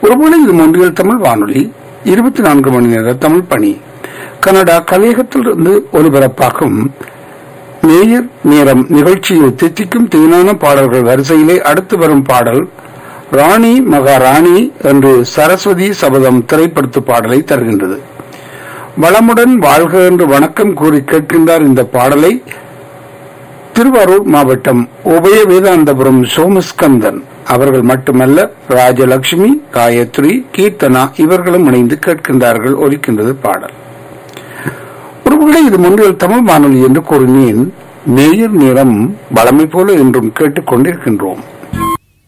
ஒருவேளை இது ஒன்றியல் தமிழ் வானொலி இருபத்தி நான்கு மணி நேர தமிழ் பணி கனடா கலையகத்திலிருந்து ஒலிபரப்பாகும் நேயர் நேரம் நிகழ்ச்சியில் தித்திக்கும் தேனான பாடல்கள் வரிசையிலே அடுத்து வரும் பாடல் ராணி மகாராணி என்று சரஸ்வதி சபதம் திரைப்படுத்து பாடலை தருகின்றது வளமுடன் வாழ்க என்று வணக்கம் கூறி கேட்கின்றார் இந்த பாடலை திருவாரூர் மாவட்டம் உபய வேதாந்தபுரம் சோமஸ்கந்தன் அவர்கள் மட்டுமல்ல ராஜலட்சுமி காயத்ரி கீர்த்தனா இவர்களும் இணைந்து கேட்கின்றார்கள் ஒலிக்கின்றது பாடல் ஒருவேளை இது முன்னில் தமிழ் வானொலி என்று கூறினேன் நேயர் நேரம் வளமை போல என்றும் கேட்டுக் கொண்டிருக்கின்றோம்